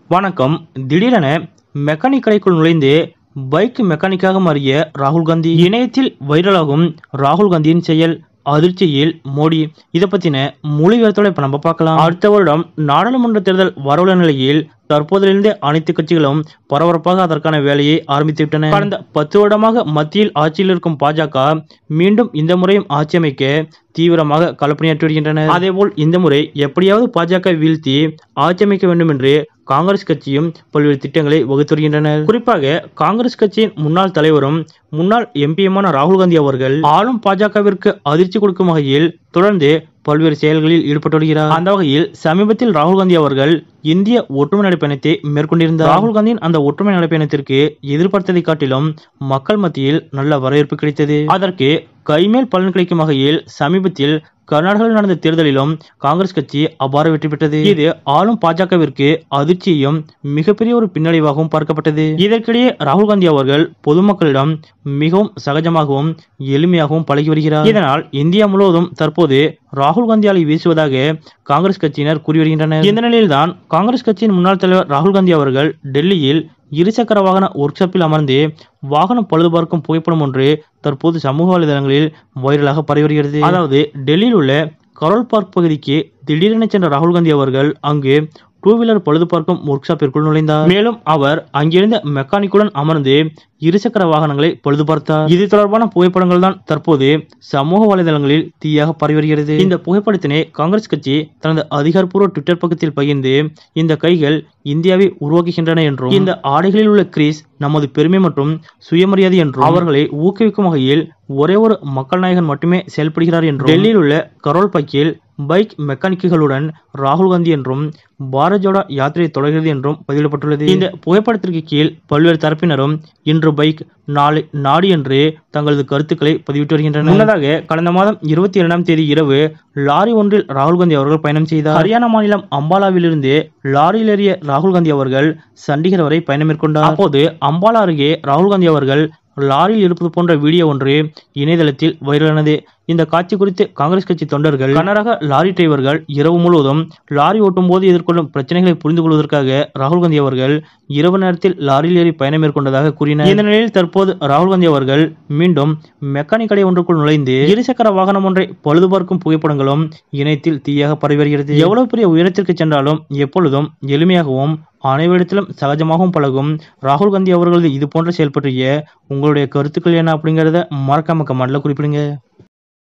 வணக்கம் திடீரென மெக்கானிக் கடைக்குள் நுழைந்து பைக் மெக்கானிக்காக மாறிய ராகுல் காந்தி இணையத்தில் வைரலாகும் ராகுல் காந்தியின் செயல் அதிர்ச்சியில் மோடி இதை பத்தின முழு விவரத்தோட இப்ப நம்ம பார்க்கலாம் அடுத்த வருடம் நாடாளுமன்ற தேர்தல் வரவுள்ள நிலையில் தற்போதிலிருந்தே அனைத்து கட்சிகளும் பரபரப்பாக அதற்கான வேலையை ஆரம்பித்து விட்டன கடந்த பத்து வருடமாக மத்தியில் ஆட்சியில் இருக்கும் பாஜக மீண்டும் இந்த முறையும் ஆட்சி அமைக்க தீவிரமாக களப்பணியாற்றி வருகின்றனர் அதேபோல் இந்த முறை எப்படியாவது பாஜக வீழ்த்தி ஆட்சி அமைக்க வேண்டும் என்று காங்கிரஸ் கட்சியும் பல்வேறு திட்டங்களை வகுத்து வருகின்றனர் குறிப்பாக காங்கிரஸ் கட்சியின் முன்னாள் தலைவரும் முன்னாள் எம்பியுமான ராகுல் காந்தி அவர்கள் ஆளும் பாஜகவிற்கு அதிர்ச்சி கொடுக்கும் வகையில் தொடர்ந்து பல்வேறு செயல்களில் ஈடுபட்டு வருகிறார் அந்த வகையில் சமீபத்தில் ராகுல் காந்தி அவர்கள் இந்திய ஒற்றுமை நடைப்பயணத்தை மேற்கொண்டிருந்தார் ராகுல் காந்தியின் அந்த ஒற்றுமை நடைப்பயணத்திற்கு எதிர்பார்த்ததை காட்டிலும் மக்கள் மத்தியில் நல்ல வரவேற்பு கிடைத்தது அதற்கு கைமேல் பலன் கிடைக்கும் வகையில் சமீபத்தில் கர்நாடகாவில் நடந்த தேர்தலிலும் காங்கிரஸ் கட்சி அபார வெற்றி பெற்றது இது ஆளும் பாஜகவிற்கு அதிர்ச்சியும் மிகப்பெரிய ஒரு பின்னடைவாகவும் பார்க்கப்பட்டது இதற்கிடையே ராகுல் காந்தி அவர்கள் பொதுமக்களிடம் மிகவும் சகஜமாகவும் எளிமையாகவும் பழகி வருகிறார் இதனால் இந்தியா முழுவதும் தற்போது ராகுல் காந்தி அலை வீசுவதாக காங்கிரஸ் கட்சியினர் கூறி வருகின்றனர் இந்த நிலையில்தான் காங்கிரஸ் கட்சியின் முன்னாள் தலைவர் ராகுல் காந்தி அவர்கள் டெல்லியில் இருசக்கர வாகன ஒர்க் ஷாப்பில் அமர்ந்து வாகனம் பழுது பார்க்கும் புகைப்படம் ஒன்று தற்போது சமூக வலைதளங்களில் வைரலாக பரவி வருகிறது அதாவது டெல்லியில் உள்ள கரோல் பார்க் பகுதிக்கு திடீரென சென்ற ராகுல் காந்தி அவர்கள் அங்கு டூ வீலர் பழுது பார்க்கும் ஒர்க் ஷாப்பிற்குள் நுழைந்தார் மேலும் அவர் அங்கிருந்த மெக்கானிக்குடன் அமர்ந்து இருசக்கர வாகனங்களை பழுது பார்த்தார் இது தொடர்பான புகைப்படங்கள் தான் தற்போது சமூக வலைதளங்களில் தீயாக பரவி வருகிறது இந்த புகைப்படத்தினை காங்கிரஸ் கட்சி தனது அதிகாரப்பூர்வ ட்விட்டர் பக்கத்தில் பகிர்ந்து இந்த கைகள் இந்தியாவை உருவாக்குகின்றன என்றும் இந்த ஆடைகளில் உள்ள கிரீஸ் நமது பெருமை மற்றும் சுயமரியாதை என்றும் அவர்களை ஊக்குவிக்கும் வகையில் ஒரே ஒரு மக்கள் நாயகன் மட்டுமே செயல்படுகிறார் என்றும் டெல்லியில் உள்ள கரோல் பக்கில் பைக் மெக்கானிக்குகளுடன் ராகுல் காந்தி என்றும் பாரத் ஜோடோ யாத்திரை தொடர்கிறது என்றும் பதிவிடப்பட்டுள்ளது இந்த புகைப்படத்திற்கு கீழ் பல்வேறு தரப்பினரும் இன்று பைக் நாளை நாடு என்று தங்களது கருத்துக்களை பதிவிட்டு வருகின்றனர் முன்னதாக கடந்த மாதம் இருபத்தி இரண்டாம் தேதி இரவு லாரி ஒன்றில் ராகுல் காந்தி அவர்கள் பயணம் செய்தார் ஹரியானா மாநிலம் அம்பாலாவிலிருந்து லாரியில் ஏறிய ராகுல் காந்தி அவர்கள் சண்டிகர் வரை பயணம் மேற்கொண்டார் அப்போது அம்பாலா அருகே ராகுல் காந்தி அவர்கள் லாரியில் இருப்பது போன்ற வீடியோ ஒன்று இணையதளத்தில் வைரலானது இந்த காட்சி குறித்து காங்கிரஸ் கட்சி தொண்டர்கள் கனரக லாரி டிரைவர்கள் இரவு முழுவதும் லாரி ஓட்டும் போது எதிர்கொள்ளும் பிரச்சனைகளை புரிந்து கொள்வதற்காக ராகுல் காந்தி அவர்கள் இரவு நேரத்தில் லாரியில் ஏறி பயணம் மேற்கொண்டதாக கூறினார் இந்த நிலையில் தற்போது ராகுல் காந்தி அவர்கள் மீண்டும் மெக்கானிக் கடை ஒன்றுக்குள் நுழைந்து இருசக்கர வாகனம் ஒன்றை பழுது பார்க்கும் புகைப்படங்களும் இணையத்தில் தீயாக பரவி வருகிறது எவ்வளவு பெரிய உயரத்திற்கு சென்றாலும் எப்பொழுதும் எளிமையாகவும் அனைவரிடத்திலும் சகஜமாகவும் பழகும் ராகுல் காந்தி அவர்களது இது போன்ற செயல் பற்றிய உங்களுடைய கருத்துக்கள் என்ன அப்படிங்கறத மறக்காம கமெண்ட்ல குறிப்பிடுங்க